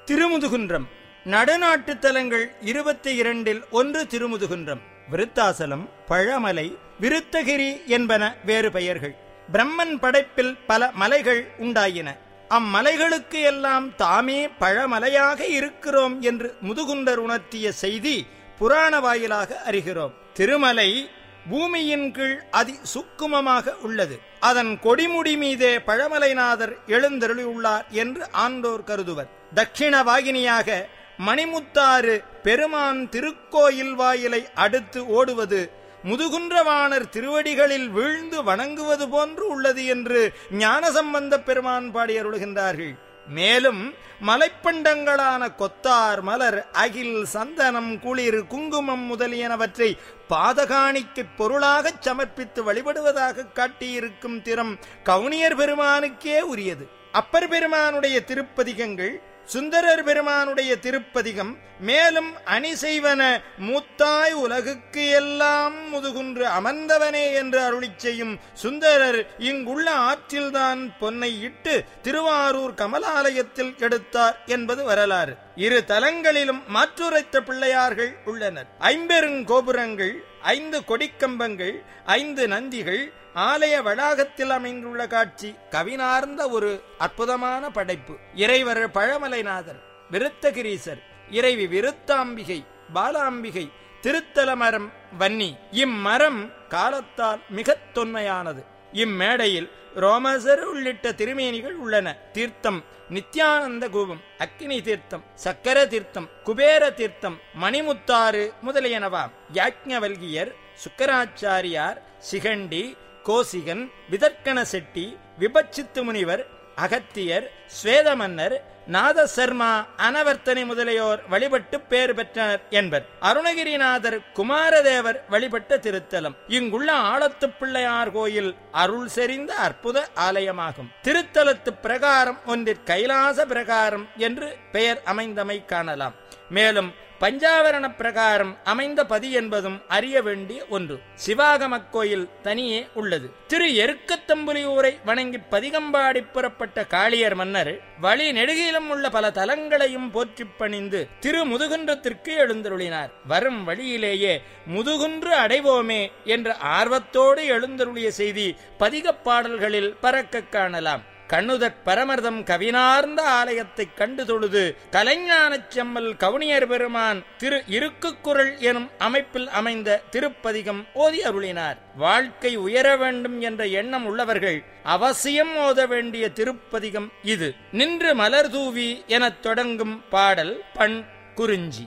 திருமுதுகுன்றம் நடுநாட்டு தலங்கள் இருபத்தி இரண்டில் ஒன்று திருமுதுகுன்றம் விருத்தாசலம் பழமலை விருத்தகிரி என்பன வேறு பெயர்கள் பிரம்மன் படைப்பில் பல மலைகள் உண்டாயின அம்மலைகளுக்கு எல்லாம் தாமே பழமலையாக இருக்கிறோம் என்று முதுகுண்டர் உணர்த்திய செய்தி புராண வாயிலாக அறிகிறோம் திருமலை பூமியின் கீழ் அதி சுக்குமமாக உள்ளது அதன் கொடிமுடி மீதே பழமலைநாதர் எழுந்தருளியுள்ளார் என்று ஆண்டோர் கருதுவர் தட்சிண வாகினியாக மணிமுத்தாறு பெருமான் திருக்கோயில் வாயிலை அடுத்து ஓடுவது முதுகுன்றவாணர் திருவடிகளில் வீழ்ந்து வணங்குவது போன்று உள்ளது என்று ஞானசம்பந்த பெருமான் பாடியருளுகின்றார்கள் மேலும் மலைப்பண்டங்களான கொத்தார் மலர் அகில் சந்தனம் குளிர் குங்குமம் முதலியனவற்றை பாதகாணிக்கு பொருளாகச் சமர்ப்பித்து வழிபடுவதாக காட்டியிருக்கும் திறம் கவுனியர் பெருமானுக்கே உரியது அப்பர் பெருமானுடைய திருப்பதிகங்கள் சுந்தரர் பெருமானுடைய திருப்பதிகம் மேலும் அணி செய்வன மூத்தாய் உலகுக்கு எல்லாம் முதுகுன்று அமர்ந்தவனே என்று அருளிச் செய்யும் சுந்தரர் இங்குள்ள ஆற்றில்தான் பொன்னை இட்டு திருவாரூர் கமலாலயத்தில் எடுத்தார் என்பது வரலாறு இரு தலங்களிலும் மாற்றுரைத்த பிள்ளையார்கள் உள்ளனர் ஐம்பெருங்கோபுரங்கள் ஐந்து கொடிக்கம்பங்கள் ஐந்து நந்திகள் ஆலய வளாகத்தில் அமைந்துள்ள காட்சி கவினார்ந்த ஒரு அற்புதமான படைப்பு இறைவர் பழமலைநாதர் விருத்தகிரீசர் இறைவி விருத்தாம்பிகை பாலாம்பிகை திருத்தலமரம் வன்னி இம்மரம் காலத்தால் மிகத் தொன்மையானது இம்மேடையில் ரோமசர் உள்ளிட்ட திருமேனிகள் உள்ளன தீர்த்தம் நித்யானந்த கூபம் அக்னி தீர்த்தம் சக்கர தீர்த்தம் குபேர தீர்த்தம் மணிமுத்தாறு முதலியனவாம் யாக்ஞவல்கியர் சுக்கராச்சாரியார் சிகண்டி கோசிகன் விதர்க்கண செட்டி விபச்சித்து முனிவர் அகத்தியர் ஸ்வேதமன்னர் நாதசர்மா அனவர்த்தனை முதலியோர் வழிபட்டு பேர் பெற்றனர் என்பர் அருணகிரிநாதர் குமாரதேவர் வழிபட்ட திருத்தலம் இங்குள்ள ஆழத்து பிள்ளையார் கோயில் அருள் செறிந்த அற்புத ஆலயமாகும் திருத்தலத்து பிரகாரம் ஒன்றிற் கைலாச பிரகாரம் என்று பெயர் அமைந்தமை காணலாம் மேலும் பஞ்சாவரண பிரகாரம் அமைந்த பதி என்பதும் அறிய வேண்டிய ஒன்று சிவாகமக் கோயில் தனியே உள்ளது திரு எருக்கத்தம்புலியூரை வணங்கி பதிகம்பாடி புறப்பட்ட காளியர் மன்னர் வழி நெடுகிலும் உள்ள பல தலங்களையும் போற்றிப் பணிந்து திரு முதுகுன்றத்திற்கு எழுந்தருளினார் வரும் வழியிலேயே முதுகுன்று அடைவோமே என்ற ஆர்வத்தோடு எழுந்தருளிய செய்தி பதிகப் பாடல்களில் பறக்க காணலாம் கண்ணுதற் பரமர்தம் கவினார்ந்த ஆலயத்தைக் கண்டு தொழுது கலைஞானச் செம்மல் கவுனியர் பெருமான் திரு இருக்குக்குரல் எனும் அமைப்பில் அமைந்த திருப்பதிகம் ஓதி அருளினார் வாழ்க்கை உயர வேண்டும் என்ற எண்ணம் உள்ளவர்கள் அவசியம் ஓத வேண்டிய திருப்பதிகம் இது நின்று மலர் தூவி எனத் தொடங்கும் பாடல் பண் குறிஞ்சி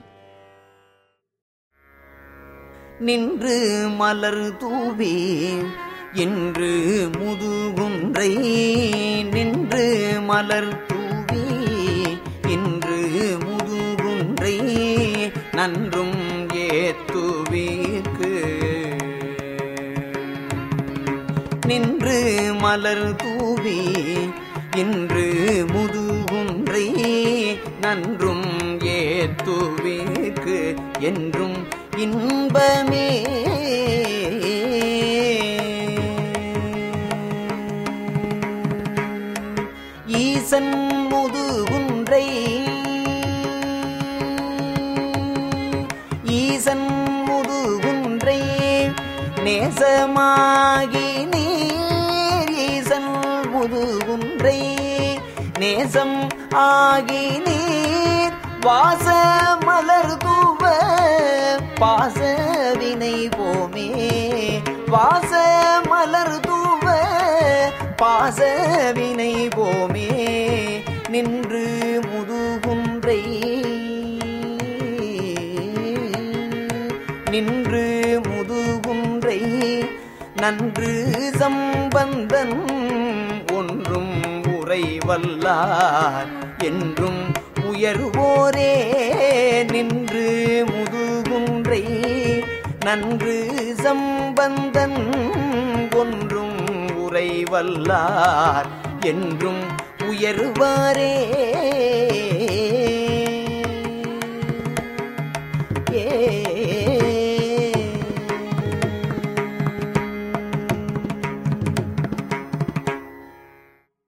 நின்று மலர் தூவி இன்று முதுகுன்றை நின்று மலர் தூவி இன்று முதுகுன்றை நன்றும் ஏத்துவீர்க்கு நின்று மலர் தூவி இன்று முதுகுன்றை நன்றும் ஏத்துவீர்க்கு என்றும் இன்பமே ஈசன் முதுகுன்றை ஈசன் முதுகுன்றை நேசமாகி நீர் ஈசன் முதுகுன்றை நேசம் ஆகி நீர் வாச மலர் தூவ பாச வினை போமே வாச மலர் தூவ பாச வினை போமே நின்று முதுகுன்றை நின்று முதுகுன்றை நன்று சம்பந்தன் ஒன்றும் உறைவல்லார் என்றும் உயர்வோரே நின்று முதுகுன்றை நன்று சம்பந்தன் ஒன்றும் உறைவல்லார் என்றும் உயர்வாரே